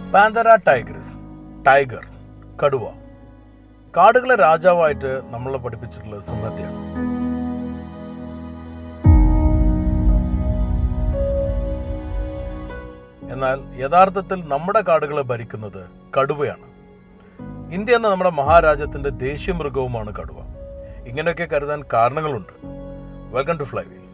പാന്തര tigress tiger കടുവ കാടുകളെ രാജാവായിട്ട് നമ്മളെ പഠിപ്പിച്ചിട്ടുള്ളത് സിംഹത്തെയാണ് എന്നാൽ യഥാർത്ഥത്തിൽ നമ്മുടെ കാടുകളെ ഭരിക്കുന്നത് കടുവയാണ് ഇന്ത്യ എന്ന നമ്മുടെ മഹാരാജ്യത്തിന്റെ ദേശീയ മൃഗവുമാണ് കടുവ ഇങ്ങനെയൊക്കെ കരുതാൻ കാരണങ്ങളുണ്ട് വെൽക്കം ടു ഫ്ലൈ വീൽ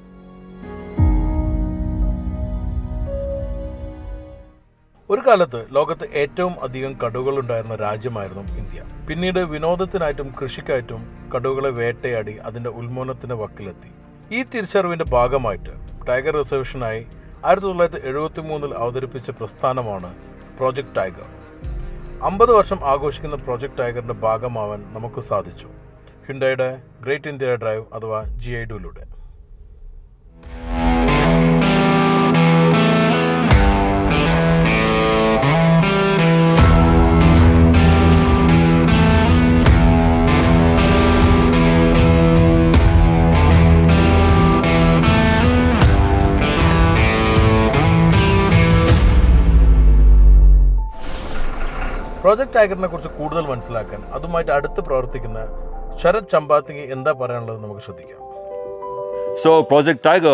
ഒരു കാലത്ത് ലോകത്ത് ഏറ്റവും അധികം കടുവകൾ ഉണ്ടായിരുന്ന രാജ്യമായിരുന്നു ഇന്ത്യ പിന്നീട് വിനോദത്തിനായിട്ടും കൃഷിക്കായിട്ടും കടുവകളെ വേട്ടയാടി അതിന്റെ ഉന്മൂലനത്തിന്റെ വക്കിലെത്തി ഈ തിരിച്ചറിവിന്റെ ഭാഗമായിട്ട് ടൈഗർ റിസർവേഷനായി ആയിരത്തി തൊള്ളായിരത്തി എഴുപത്തി മൂന്നിൽ അവതരിപ്പിച്ച പ്രസ്ഥാനമാണ് പ്രോജക്ട് ടൈഗർ അമ്പത് വർഷം ആഘോഷിക്കുന്ന പ്രോജക്ട് ടൈഗറിന്റെ ഭാഗമാവാൻ നമുക്ക് സാധിച്ചു ഹിൻഡയുടെ ഗ്രേറ്റ് ഇന്ത്യ ഡ്രൈവ് അഥവാ ജി ഐ ഡിയിലൂടെ പ്രോജക്ട് ടൈഗറിനെ കുറിച്ച് കൂടുതൽ മനസ്സിലാക്കാൻ അതുമായിട്ട് അടുത്ത് പ്രവർത്തിക്കുന്ന ശരത് ചമ്പാത്തിക്ക് എന്താ പറയാനുള്ളത് നമുക്ക് ശ്രദ്ധിക്കാം So, Project Tiger,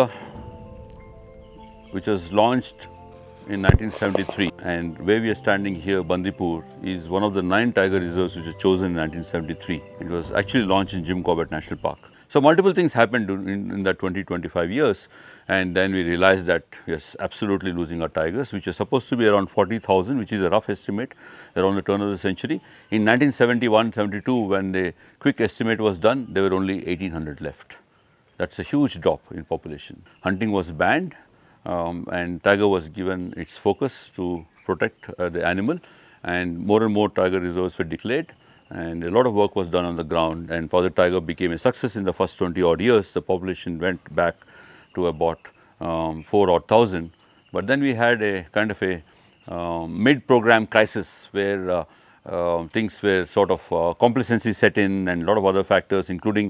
which was launched in 1973, and where we are standing here, Bandipur, is one of the nine tiger reserves which were chosen in 1973. It was actually launched in Jim Corbett National Park. So, multiple things happened in, in that 20 25 years, and then we realized that we are absolutely losing our tigers, which are supposed to be around 40,000, which is a rough estimate around the turn of the century. In 1971 72, when the quick estimate was done, there were only 1800 left. That's a huge drop in population. Hunting was banned um, and tiger was given its focus to protect uh, the animal and more and more tiger reserves were declared and a lot of work was done on the ground and Project Tiger became a success in the first 20 odd years. The population went back to about um, 4 odd thousand. But then we had a kind of a um, mid-program crisis where uh, uh, things were sort of uh, complacency set in and a lot of other factors including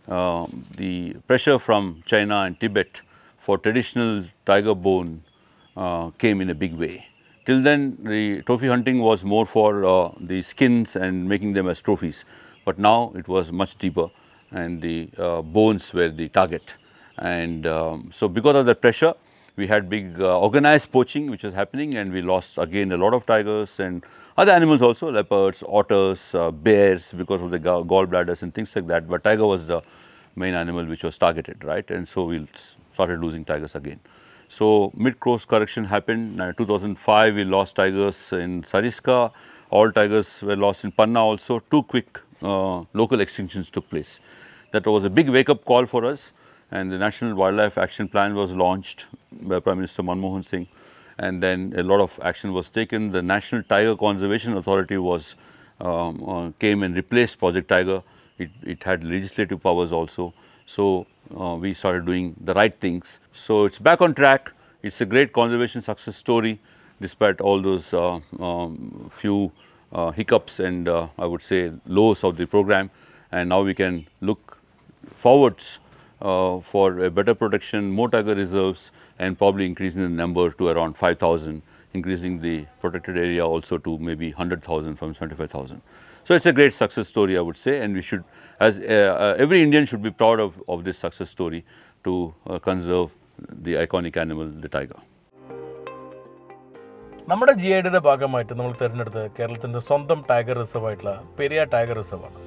um, the pressure from China and Tibet for traditional tiger bone uh, came in a big way. Till then, the trophy hunting was more for uh, the skins and making them as trophies, but now it was much deeper and the uh, bones were the target. And um, so, because of that pressure, we had big uh, organized poaching which was happening and we lost again a lot of tigers and other animals also leopards, otters, uh, bears because of the gall- gallbladders and things like that. But tiger was the main animal which was targeted, right? And so we s- started losing tigers again. So mid course correction happened. Uh, 2005 we lost tigers in Sariska. All tigers were lost in Panna also. Two quick uh, local extinctions took place. That was a big wake up call for us. And the National Wildlife Action Plan was launched by Prime Minister Manmohan Singh and then a lot of action was taken. The National Tiger Conservation Authority was um, uh, came and replaced Project Tiger. It, it had legislative powers also. So uh, we started doing the right things. So it's back on track. It's a great conservation success story, despite all those uh, um, few uh, hiccups and uh, I would say lows of the program. And now we can look forwards uh, for a better protection, more tiger reserves, and probably increasing the number to around 5,000, increasing the protected area also to maybe 100,000 from 75,000. So it's a great success story, I would say, and we should, as uh, uh, every Indian should be proud of, of this success story to uh, conserve the iconic animal, the tiger. നമ്മുടെ G I ഡിയുടെ ഭാഗമായിട്ട് നമ്മൾ തിരഞ്ഞെടുത്തത് കേരളത്തിന്റെ സ്വന്തം tiger reserve ആയിട്ടുള്ള Periya tiger reserve ആണ്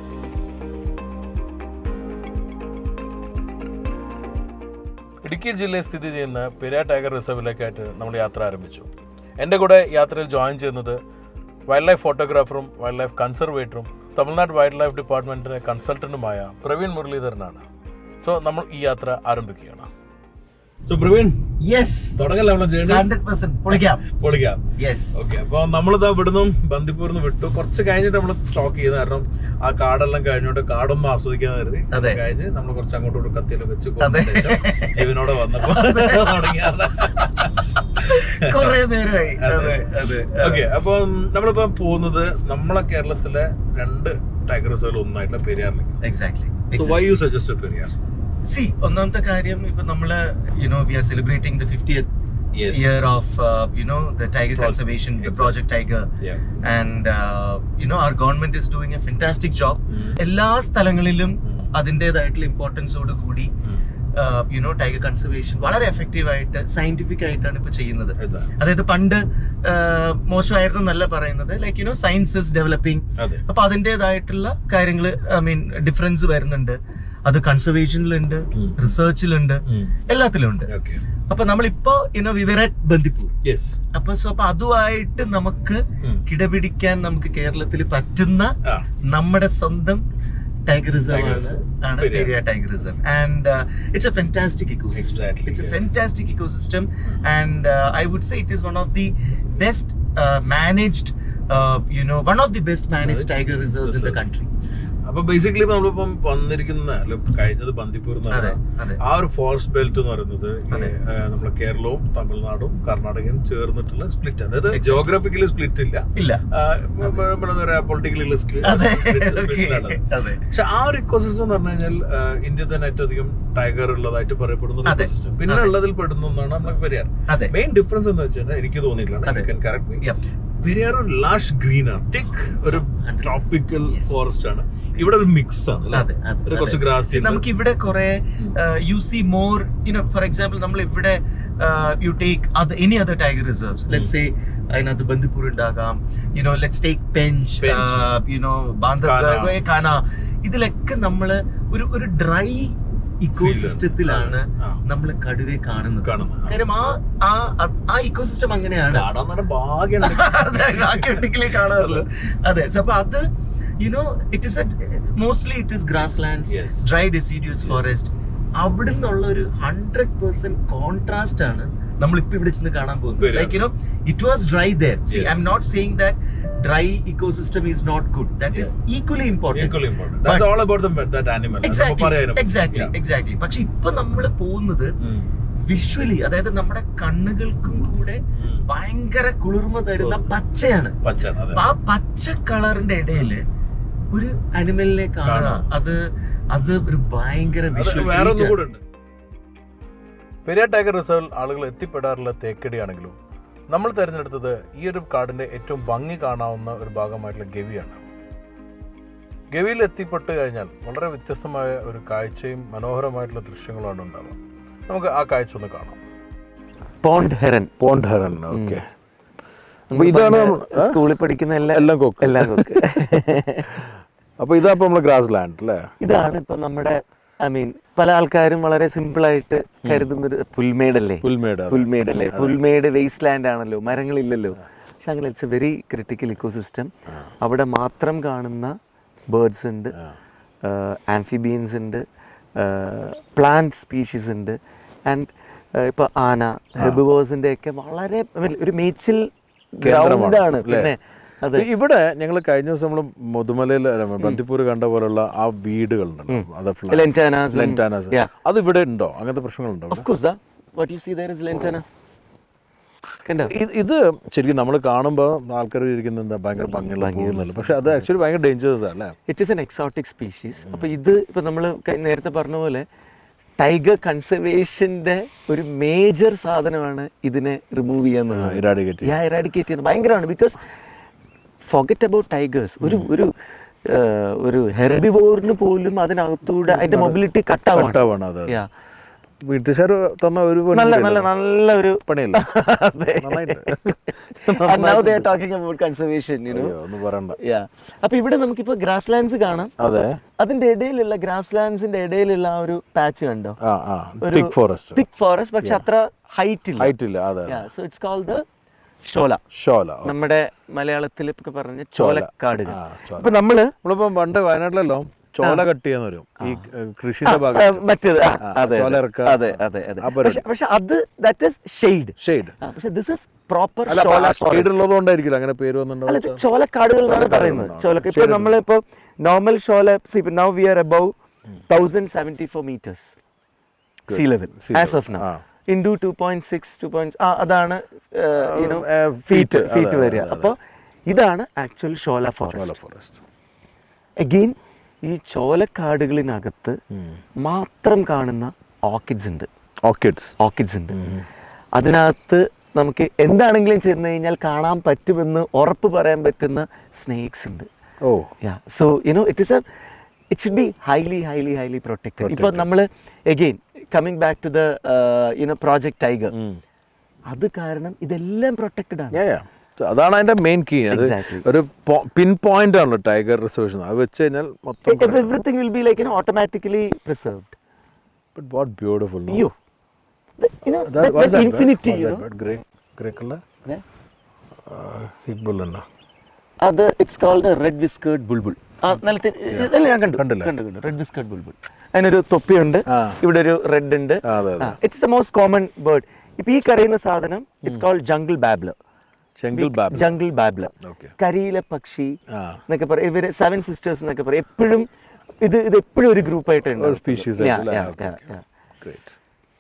ഇടുക്കി ജില്ലയിൽ സ്ഥിതി ചെയ്യുന്ന പെരിയ ടൈഗർ റിസർവിലേക്കായിട്ട് നമ്മൾ യാത്ര ആരംഭിച്ചു എൻ്റെ കൂടെ യാത്രയിൽ ജോയിൻ ചെയ്യുന്നത് വൈൽഡ് ലൈഫ് ഫോട്ടോഗ്രാഫറും വൈൽഡ് ലൈഫ് കൺസർവേറ്ററും തമിഴ്നാട് വൈൽഡ് ലൈഫ് ഡിപ്പാർട്ട്മെൻറ്റിൻ്റെ കൺസൾട്ടൻറ്റുമായ പ്രവീൺ മുരളീധരനാണ് സോ നമ്മൾ ഈ യാത്ര ആരംഭിക്കുകയാണ് സോ പ്രവീൺ യെസ് തുടങ്ങല്ലേ നമ്മളെ ജേണി ഹൺഡ്രഡ് പെർസെന്റ് പൊളിക്കാം പൊളിക്കാം യെസ് ഓക്കെ അപ്പൊ നമ്മളിതാ ഇവിടുന്ന് ബന്ദിപ്പൂർന്ന് വിട്ടു കുറച്ച് കഴിഞ്ഞിട്ട് നമ്മൾ സ്റ്റോക്ക് ചെയ്ത് കാരണം ആ കാടെല്ലാം കഴിഞ്ഞോണ്ട് കാടൊന്നും ആസ്വദിക്കാൻ കരുതി അത് അതെ. കഴിഞ്ഞ് നമ്മൾ കുറച്ച് അങ്ങോട്ട് കത്തിയിൽ വെച്ച് അതെ. ജീവനോടെ വന്നപ്പോ തുടങ്ങിയാണ് കൊറേ നേരമായി അതെ അതെ ഓക്കെ അപ്പൊ നമ്മളിപ്പോ പോകുന്നത് നമ്മളെ കേരളത്തിലെ രണ്ട് ടൈഗർ റിസർവിൽ ഒന്നായിട്ടുള്ള പെരിയാറിലേക്ക് so exactly why you suggest Periyar see ഒന്നാമത്തെ കാര്യം ഇപ്പൊ നമ്മള് you know we are celebrating the fiftieth Yes. year of uh, you know the tiger Pro- conservation, the Exactly. Project Tiger, Yeah. and uh, you know our government is doing a fantastic job. Mm. എല്ലാ സ്ഥലങ്ങളിലും Mm. അതിൻ്റെതായിട്ടുള്ള ഇമ്പോർട്ടൻസോട് കൂടി you know tiger conservation വളരെ effective ആയിട്ട് scientific ആയിട്ടാണ് ഇപ്പൊ ചെയ്യുന്നത് ഇതാ. അതായത് പണ്ട് ആ, മോശമായിരുന്നു എന്നല്ല പറയുന്നത് like you know science is developing അതെ അപ്പൊ അതിൻ്റെതായിട്ടുള്ള കാര്യങ്ങൾ ഐ മീൻ ഡിഫറൻസ് വരുന്നുണ്ട് അത് കൺസർവേഷനിലുണ്ട് ഉം. റിസർച്ചിലുണ്ട് എല്ലാത്തിലും ഉണ്ട് ഓക്കെ അപ്പൊ നമ്മളിപ്പോ യുനോ വിവരറ്റ് ബന്ദിപ്പൂർ യെസ് അപ്പൊ സോ അപ്പൊ അതുമായിട്ട് നമുക്ക് കിടപിടിക്കാൻ നമുക്ക് കേരളത്തിൽ പറ്റുന്ന ആ നമ്മുടെ സ്വന്തം ടൈഗർ റിസർവ് Tiger ആണ് Reserve. ആണ് Periyar. Periyar tiger reserve and it's a fantastic ecosystem Exactly, it's a yes. Fantastic ecosystem and I would say it is one of the best managed you know one of the best managed tiger reserve in the Reserve. Country അപ്പൊ basically നമ്മളിപ്പം വന്നിരിക്കുന്ന അല്ല, കഴിഞ്ഞത് ബന്ദിപ്പൂർ എന്ന് അതെ പറഞ്ഞാൽ അതെ ആ ഒരു ഫോറസ്റ്റ് ബെൽറ്റ് എന്ന് പറയുന്നത് ഈ, അതെ. ആ, നമ്മുടെ കേരളവും തമിഴ്നാടും കർണാടകയും ചേർന്നിട്ടുള്ള സ്പ്ലിറ്റ് അതായത് Exactly. ജോഗ്രഫിക്കലി സ്പ്ലിറ്റ് ഇല്ല ഇല്ല ആ, ഇപ്പൊ എന്താ പറയാ പൊളിറ്റിക്കലി അതെ okay. അതെ പക്ഷെ ആ ഒരു ഇക്കോസിസ്റ്റം എന്ന് പറഞ്ഞു കഴിഞ്ഞാൽ ആ, ഇന്ത്യയിൽ തന്നെ ഏറ്റവും അധികം ടൈഗർ ഉള്ളതായിട്ട് പറയപ്പെടുന്ന ഒരു അതെ. ഇക്കോസിസ്റ്റം പിന്നെ അതെ. ഉള്ളതിൽ പെടുന്ന ഒന്നാണ് നമ്മുടെ പെരിയാർ അതെ മെയിൻ ഡിഫറൻസ് എന്ന് വെച്ചാൽ എനിക്ക് തോന്നിയിട്ടില്ല അതെ. Correct me Yep. പെരിയാർ ഒരു ലാഷ് ഗ്രീൻ ആണ് തിക്ക് ഒരു 100%. Tropical Yes. ഫോറസ്റ്റ് ആണ് ഇവിടെ ഒരു മിക്സ് ആണ് അല്ലേ? അതെ അതെ, ഒരു കുറച്ച് അതെ. ഗ്രാസ് See, നമുക്ക് ഇവിടെ കുറെ you see more you know for example നമ്മൾ ഇവിടെ യു ടേക്ക് അത് any other tiger reserves let say അതിനകത്ത് ബന്ദിപ്പൂർ ഉണ്ടാകാം you know let's take Pench Pench. You know Kana. Bandhav Kanha ഇതിലൊക്കെ നമ്മള് ഒരു ഒരു ഡ്രൈ ഇക്കോസിസ്റ്റത്തിലാണ് ആ. നമ്മൾ കടുവയെ കാണുന്നത് കാണുന്നത്. കാര്യം ആ ആ ആ ഇക്കോസിസ്റ്റം അങ്ങനെയാണ് കാണാൻ നല്ല ഭാഗ്യമാണ് അതെ, ബാക്കി ഉണ്ടെങ്കിലേ കാണാറുള്ളൂ അതെ so അപ്പൊ അത് you know it is mostly it is grasslands Yes. Dry deciduous forest അവിടെ നിന്നുള്ള ഒരു ഹൺഡ്രഡ് പെർസെന്റ് കോൺട്രാസ്റ്റ് ആണ് നമ്മൾ ഇപ്പൊ ഇവിടെ ചെന്ന് കാണാൻ പോകുന്നത് വരിക. Like you know it was dry there see Yes. I'm not saying that dry ecosystem is not good that is equally important Equally important. That's all about the, that animal. അത് നമുക്ക് എക്സാക്ട്ലി പറയാനും. Exactly Yeah. Exactly പക്ഷെ ഇപ്പൊ നമ്മൾ പോകുന്നത് ഉം. Visually അതായത് നമ്മുടെ കണ്ണുകൾക്കും കൂടെ ഉം. ഭയങ്കര കുളിർമ തരുന്ന പച്ചയാണ് പച്ചാണ് അതെ അപ്പൊ ആ പച്ച കളറിന്റെ ഇടയില് ഒരു അനിമലിനെ കാണുക കാണാം. അത് അത് ഒരു ഭയങ്കര അത് വിഷ്വൽ വേറെ ഒന്നും കൂടെ ഉണ്ട് പെരിയാർ ടൈഗർ റിസർവിൽ ആളുകൾ എത്തിപ്പെടാറുള്ള തേക്കടിയാണെങ്കിലും നമ്മൾ തിരഞ്ഞെടുത്തത് ഈ ഒരു കാടിന്റെ ഏറ്റവും ഭംഗി കാണാവുന്ന ഒരു ഭാഗമായിട്ടുള്ള ഗവിയാണ് ഗവിയിൽ എത്തിപ്പെട്ട് കഴിഞ്ഞാൽ വളരെ വ്യത്യസ്തമായ ഒരു കാഴ്ചയും മനോഹരമായിട്ടുള്ള ദൃശ്യങ്ങളുമാണ് ഉണ്ടാവുക നമുക്ക് ആ കാഴ്ച ഒന്ന് കാണാം pond heron pond heron okay നമ്മൾ ഇതാണ് പണ്ട് നമ്മൾ- ആ? സ്കൂളിൽ പഠിക്കുന്ന എല്ലാം എല്ലാം കൊക്ക്. എല്ലാം കൊക്ക് അപ്പോൾ ഇതാ ഇപ്പോൾ നമ്മൾ ഗ്രാസ് ലാൻഡ് അല്ലേ ഇതാണ് ഇപ്പൊ നമ്മുടെ ഐ മീൻ പല ആൾക്കാരും വളരെ സിമ്പിൾ ആയിട്ട് കരുതുന്നൊരു പുൽമേടല്ലേ പുൽമേട് അതെ. പുൽമേടല്ലേ പുൽമേട് വേസ്റ്റ് ലാൻഡ് ആണല്ലോ മരങ്ങളില്ലല്ലോ പക്ഷെ അങ്ങനെ it's a very critical ecosystem അവിടെ മാത്രം കാണുന്ന ബേർഡ്സ് ഉണ്ട് ആംഫിബിയൻസ് ഉണ്ട് പ്ലാന്റ് സ്പീഷീസ് ഉണ്ട് ആൻഡ് ഇപ്പൊ ആന ഹെബുവേഴ്സിന്റെ ഒക്കെ വളരെ I mean, ഒരു മേച്ചിൽ കേന്ദ്രമാണ്, ഗ്രൗണ്ടാണ് അല്ലേ? പിന്നെ അതെ ഇവിടെ ഞങ്ങൾ കഴിഞ്ഞ ദിവസം നമ്മൾ മുതുമലയിൽ അല്ല, ബന്ദിപ്പൂർ കണ്ട പോലുള്ള ആ വീടുകളുണ്ടല്ലോ അത് flat. Lentanas ഉം- Lentanas. Yeah. അത് ഇവിടെ ഉണ്ടോ അങ്ങനത്തെ പ്രശ്നങ്ങളുണ്ടോ Of course, ah. what you see there is lantana. കണ്ടോ ഇത് ഇത് ശരിക്കും നമ്മൾ കാണുമ്പോൾ ആൾക്കാർ ഇരിക്കുന്ന എന്താ ഭയങ്കര ഭംഗിയുള്ള പോകുന്നില്ല പക്ഷെ അത് ആക്ച്വലി ഭയങ്കര ഡേഞ്ചറസ് അല്ലേ it is an exotic species അപ്പോൾ ഇത് ഇപ്പോൾ നമ്മൾ നേരത്തെ പറഞ്ഞ പോലെ ടൈഗർ കൺസർവേഷൻ്റെ ഒരു മേജർ സാധനമാണ് ഇതിനെ റിമൂവ് ചെയ്യാന്നുള്ളത് ഇറാഡിക്കേറ്റ് യാ ഇറാഡിക്കേറ്റ് ചെയ്യുന്നത് ഭയങ്കരമാണ് ബിക്കോസ് ഫോഗറ്റ് അബൌട്ട് ടൈഗേഴ്സ് ഒരു ഒരു ആ, ഒരു ഹെർബിവോറിന് പോലും അതിനകത്തൂടെ അതിന്റെ മൊബിലിറ്റി കട്ടാവാണ് കട്ടാവാണ് അത് യാ ബ്രിട്ടീഷുകാർ തന്ന ഒരു പണി നല്ല ഇല്ലല്ലോ. നല്ല നല്ല ഒരു പണിയല്ല അതെ നന്നായിട്ട് And now they are talking about conservation, you know. അയ്യോ, ഒന്നും പറയണ്ട Yeah. അപ്പൊ ഇവിടെ നമുക്കിപ്പോ ഗ്രാസ് ലാൻഡ്സ് കാണാം അതെ അതിന്റെ ഇടയിലുള്ള ഗ്രാസ് ലാൻഡ്സിന്റെ ഇടയിലുള്ള ആ ഒരു പാച്ച് കണ്ടോ ആ ആ തിക് ഫോറസ്റ്റ് തിക് ഫോറസ്റ്റ് പക്ഷെ അത്ര ഹൈറ്റ് ഇല്ല ഹൈറ്റ് ഇല്ല അതെ so it's called the shola shola നമ്മുടെ മലയാളത്തിൽ ഇപ്പൊ പറഞ്ഞ ചോലക്കാടുകൾ ആ, ചോല. അപ്പൊ നമ്മള് നമ്മളിപ്പം പണ്ട് വയനാട്ടിലല്ലോ ചോല കട്ട് ചെയ്യാന്ന് വരും ഈ ഏഹ്, കൃഷിയുടെ ആ, ഭാഗം മറ്റേത് ആ, ആ, അതെ ചോല അതെ, ഇറക്കുക. അതെ അതെ അതെ ആ പരിപാടി. പക്ഷെ പക്ഷെ അത് ദാറ്റ് ഇസ് ഷെയ്ഡ് ഷെയ്ഡ് പക്ഷെ ദിസ് ഇസ് പ്രോപ്പർ അല്ല ഷോല ഷെയ്ഡ് ഉള്ളതുകൊണ്ടായിരിക്കില്ല അങ്ങനെ പേര് അല്ല ഇത് വന്നിട്ടുണ്ടോ ചോലക്കാടുകൾ എന്നാണ് പറയുന്നത് ചോല ഇപ്പൊ നമ്മളിപ്പോ normal shola now we are above thousand seventy four metres sea level sea as of now ആ. Into two point six two point അതാണ് ഏ, feet, ഫീറ്റ് അതെ, ഫീറ്റ് അതെ, വരിക അതെ. അപ്പോൾ ഇതാണ് actual shola chola forest forest again ഈ ചോലക്കാടുകളിനകത്ത് മാത്രം കാണുന്ന ഓർക്കിഡ്സ് ഉണ്ട് ഓർക്കിഡ്സ് ഓർക്കിഡ്സ് ഉണ്ട് അതിനകത്ത് നമുക്ക് എന്താണെങ്കിലും ചെന്ന് കഴിഞ്ഞാൽ കാണാൻ പറ്റുമെന്ന് ഉറപ്പ് പറയാൻ പറ്റുന്ന സ്നേക്സ് ഉണ്ട് oh ya so you know it is a it should be highly highly highly protected ഇപ്പോൾ നമ്മൾ again coming back to the you know project tiger അത് കാരണം ഇതെല്ലാം പ്രൊട്ടക്റ്റഡ് ആണ് Yeah, yeah. So, അതാണ് അതിന്റെ മെയിൻ കീ അത് Exactly. ഒരു പിൻ പോയിന്റ് ആണല്ലോ ടൈഗർ റിസർവേഷൻ അത് വെച്ച് കഴിഞ്ഞാൽ മൊത്തം everything will be like automatically preserved but what beautiful അയ്യോ ഇൻഫിനിറ്റി ഗ്രേക്കുള്ള ഹിഗ്ബുൽ എന്നാ അത് it's called red whiskered bulbul നിലത്തിൽ ഇതല്ല ഞാൻ കണ്ടു കണ്ടില്ല. കണ്ടു കണ്ടു റെഡ് വിസ്കേർഡ് ബുൾബുൾ അതിനൊരു തൊപ്പിയുണ്ട് ആ. ഇവിടെ ഒരു റെഡ് ഉണ്ട് ആ, അതെ, അതെ. It's the most common bird ഇപ്പൊ ഈ കരയുന്ന സാധനം it's called jungle babbler jungle ബാബ് ജംഗിൾ ബാബ്ലർ Okay. കരിയിലെ പക്ഷി ആ. എന്നൊക്കെ പറയും ഇവര് സെവൻ സിസ്റ്റേഴ്സ് എന്നൊക്കെ പറയും എപ്പോഴും ഇത് ഇത് എപ്പോഴും ഒരു ഗ്രൂപ്പ് ആയിട്ട് ഒരു സ്പീഷീസ് ഗ്രേറ്റ്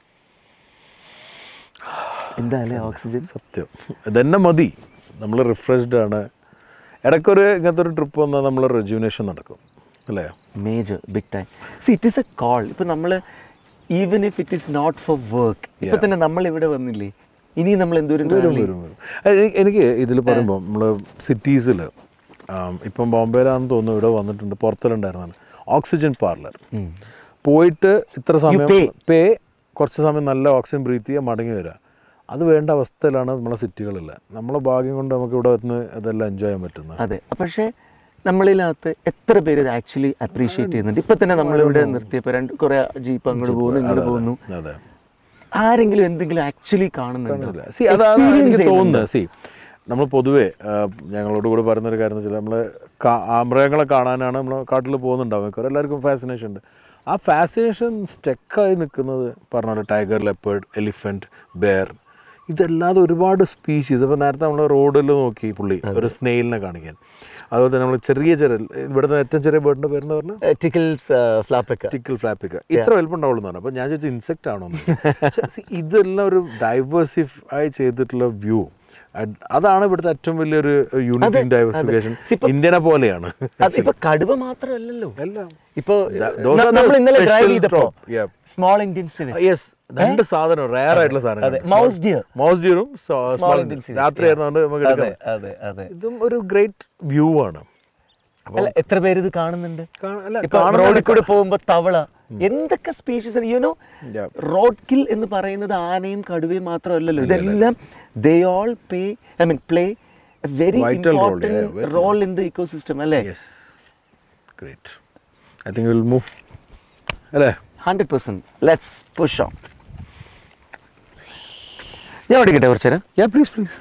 എന്തായാലും ഓക്സിജൻ സത്യം ഇതന്നെ മതി നമ്മൾ റിഫ്രഷ്ഡ് ആണ് ഇടയ്ക്കൊരു ഇങ്ങനത്തെ ഒരു ട്രിപ്പ് വന്നാൽ നമ്മൾ റെജ്യൂനേഷൻ നടക്കും അല്ലേ major big time see it is a call ഇപ്പൊ നമ്മൾ even if it is not for work ഇപ്പൊ തന്നെ നമ്മൾ ഇവിടെ വന്നില്ലേ ഇനി നമ്മൾ എന്തോരം വരും travel ചെയ്യും? വരും വരും അത് എനി- എനിക്ക് ഇതിൽ പറയുമ്പോൾ നമ്മൾ സിറ്റീസിൽ ഇപ്പം ബോംബെയിലാണെന്ന് തോന്നുന്നു ഇവിടെ വന്നിട്ടുണ്ട് പുറത്തിലുണ്ടായിരുന്നാണ് ഓക്സിജൻ പാർലർ പോയിട്ട് ഇത്ര സമയം pay. പേ കുറച്ച് സമയം നല്ല ഓക്സിജൻ ബ്രീത്ത് ചെയ്യുക മടങ്ങി വരിക അത് വേണ്ട അവസ്ഥയിലാണ് നമ്മളെ സിറ്റികളില്ല നമ്മളെ ഭാഗ്യം കൊണ്ട് നമുക്ക് ഇവിടെ വന്ന് അതെല്ലാം എൻജോയ് ചെയ്യാൻ പറ്റുന്നത് അതെ പക്ഷേ നമ്മളിനകത്ത് എത്ര പേര് ഇത് ആക്ച്വലി അപ്രീഷിയേറ്റ് ചെയ്യുന്നുണ്ട് ഇപ്പൊ തന്നെ നമ്മളിവിടെ നിർത്തിയപ്പോൾ രണ്ട് കുറെ ജീപ്പ് അങ്ങോട്ട് പോകുന്നു ഇങ്ങോട്ട് പോകുന്നു അതെ ആരെങ്കിലും എന്തെങ്കിലും ആക്ച്വലി കാണുന്നുണ്ടോ സി അതാണ് Experience എനിക്ക് ചെയ്യുന്നുണ്ടോ? തോന്നുന്നത് സി നമ്മൾ പൊതുവേ ആ, ഞങ്ങളോട് കൂടെ പറയുന്നൊരു കാര്യം എന്ന് വെച്ചാൽ നമ്മൾ മൃഗങ്ങളെ കാണാനാണ് നമ്മൾ കാട്ടിൽ പോകുന്നുണ്ടാവും മിക്കവാറും എല്ലാവർക്കും ഫാസിനേഷൻ ഉണ്ട് ആ ഫാസിനേഷൻ സ്റ്റെക്കായി നിൽക്കുന്നത് പറഞ്ഞ പോലെ ടൈഗർ ലെപ്പേർഡ് എലിഫൻറ്റ് ബെയർ ഇതല്ലാതെ ഒരുപാട് സ്പീഷീസ് അപ്പോൾ നേരത്തെ നമ്മൾ റോഡിൽ നോക്കി പുള്ളി ഒരു സ്നെയിലിനെ കാണിക്കാൻ അതുപോലെ തന്നെ നമ്മൾ ചെറിയ ചെറിയ ഇവിടുത്തെ ഏറ്റവും ചെറിയ ബേർഡിൻ്റെ പേരെന്ന് പറഞ്ഞാൽ ഏഹ്, ടിക്കിൾസ് ഫ്ലാപ്പൊക്കെ ടിക്കിൾ ഫ്ലാപ്പിക്ക ഇത്ര വലുപ്പം ഉണ്ടാവുള്ളൂ എന്ന് പറഞ്ഞു അപ്പോൾ ഞാൻ ചോദിച്ചു ഇൻസെക്റ്റ് ആണോ എന്ന്. പക്ഷേ see, ഇതെല്ലാം ഒരു ഡൈവേഴ്സിഫൈ ചെയ്തിട്ടുള്ള വ്യൂ അതാണ് ഇവിടുത്തെ ഏറ്റവും വലിയൊരു യൂണിറ്റ് ഇൻ ഡൈവേഴ്സിഫിക്കേഷൻ See, ഇപ്പൊ- ഇന്ത്യനെ പോലെയാണ് അതിപ്പോ കടുവ മാത്രമല്ലല്ലോ എല്ലാം ഇപ്പൊ That- those are the നമ്മൾ ഇന്നലെ ഡ്രൈവ് special ചെയ്തപ്പോ top, yeah. Small Indian civet yes രണ്ട് സാധനം റയർ ആയിട്ടുള്ള അതെ, സാധനം mouse deer. മൗസ് ഡിയറും Small Indian civet. രാത്രി ആയിരുന്നുകൊണ്ട് നമുക്ക് അതെ എടുക്കാം അതെ അതെ ഇതും ഒരു ഗ്രേറ്റ് വ്യൂ ആണ് അല്ല എത്ര പേര് ഇത് കാണുന്നുണ്ട് കാ- അല്ല, ഇപ്പൊ കാണുന്ന റോഡിൽ കൂടെ പോകുമ്പോ തവള എന്തൊക്കെ species you know Yeah. Road kill എന്ന് പറയുന്നത് ആനയും കടുവയും മാത്രമല്ലല്ലോ ഇതെല്ലാം they all pay I mean play very Vital role, yeah, important very role in the ecosystem അല്ലേ yes great I think will move അല്ലേ hundred percent let's push on ഞാൻ ഓടിക്കട്ടെ കുറച്ചു നേരം യാ പ്ലീസ് പ്ലീസ്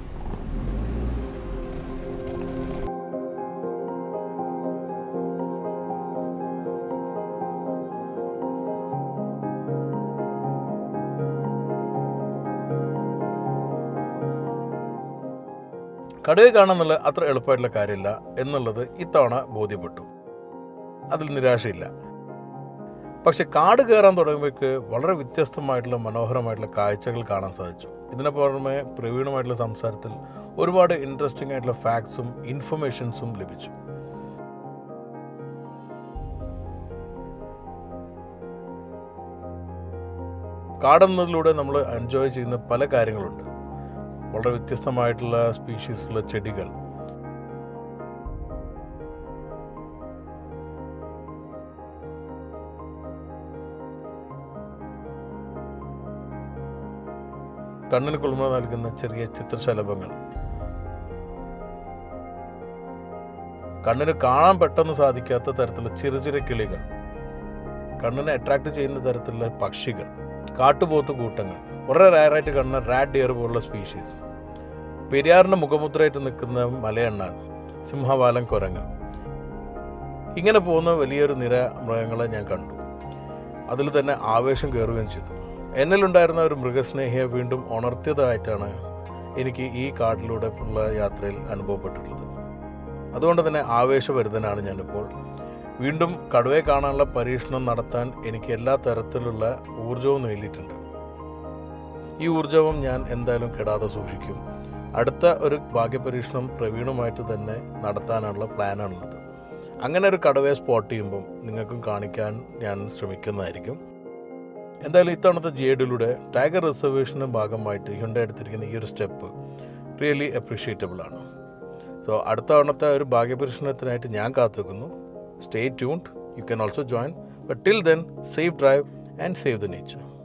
കടുവ കാണുന്നുള്ള അത്ര എളുപ്പമായിട്ടുള്ള കാര്യമില്ല എന്നുള്ളത് ഇത്തവണ ബോധ്യപ്പെട്ടു അതിൽ നിരാശയില്ല പക്ഷെ കാട് കയറാൻ തുടങ്ങുമ്പോഴേക്ക് വളരെ വ്യത്യസ്തമായിട്ടുള്ള മനോഹരമായിട്ടുള്ള കാഴ്ചകൾ കാണാൻ സാധിച്ചു ഇതിന് പുറമെ പ്രവീണമായിട്ടുള്ള സംസാരത്തിൽ ഒരുപാട് ഇൻട്രസ്റ്റിംഗ് ആയിട്ടുള്ള ഫാക്ട്സും ഇൻഫർമേഷൻസും ലഭിച്ചു കാടെന്നതിലൂടെ നമ്മൾ എൻജോയ് ചെയ്യുന്ന പല കാര്യങ്ങളുണ്ട് വളരെ വ്യത്യസ്തമായിട്ടുള്ള സ്പീഷീസുള്ള ചെടികൾ കണ്ണിന് കുളിർമ നൽകുന്ന ചെറിയ ചിത്രശലഭങ്ങൾ കണ്ണിന് കാണാൻ പെട്ടെന്ന് സാധിക്കാത്ത തരത്തിലുള്ള ചെറിയ ചെറിയ കിളികൾ കണ്ണിനെ അട്രാക്ട് ചെയ്യുന്ന തരത്തിലുള്ള പക്ഷികൾ കാട്ടുപോത്ത് കൂട്ടങ്ങൾ വളരെ റയറായിട്ട് കാണുന്ന റാഡ് ഡിയർ പോലുള്ള സ്പീഷീസ് പെരിയാറിന്റെ മുഖമുദ്രയായിട്ട് നിൽക്കുന്ന മലയണ്ണാൻ സിംഹവാലൻ കുരങ്ങ് ഇങ്ങനെ പോകുന്ന വലിയൊരു നിര മൃഗങ്ങളെ ഞാൻ കണ്ടു അതിൽ തന്നെ ആവേശം കയറുകയും ചെയ്തു എന്നിലുണ്ടായിരുന്ന ഒരു മൃഗസ്നേഹിയെ വീണ്ടും ഉണർത്തിയതായിട്ടാണ് എനിക്ക് ഈ കാട്ടിലൂടെ ഉള്ള യാത്രയിൽ അനുഭവപ്പെട്ടിട്ടുള്ളത് അതുകൊണ്ട് തന്നെ ആവേശഭരിതനാണ് ഞാനിപ്പോൾ വീണ്ടും കടുവയെ കാണാനുള്ള പരീക്ഷണം നടത്താൻ എനിക്ക് എല്ലാ തരത്തിലുള്ള ഊർജവും നേടിയിട്ടുണ്ട് ഈ ഊർജവും ഞാൻ എന്തായാലും കെടാതെ സൂക്ഷിക്കും അടുത്ത ഒരു ഭാഗ്യപരീക്ഷണം പ്രവീണുമായിട്ട് തന്നെ നടത്താനുള്ള പ്ലാനാണുള്ളത് അങ്ങനെ ഒരു കടവയെ സ്പോട്ട് ചെയ്യുമ്പം നിങ്ങൾക്കും കാണിക്കാൻ ഞാൻ ശ്രമിക്കുന്നതായിരിക്കും എന്തായാലും ഇത്തവണത്തെ ജിയേഡിലൂടെ ടൈഗർ റിസർവേഷൻ്റെ ഭാഗമായിട്ട് ഹ്യുണ്ട എടുത്തിരിക്കുന്ന ഈ ഒരു സ്റ്റെപ്പ് റിയലി അപ്രീഷിയേറ്റബിൾ ആണ് സോ അടുത്ത തവണത്തെ ഒരു ഭാഗ്യപരീക്ഷണത്തിനായിട്ട് ഞാൻ കാത്തുവെക്കുന്നു stay tuned you can also join but till then safe drive and save the nature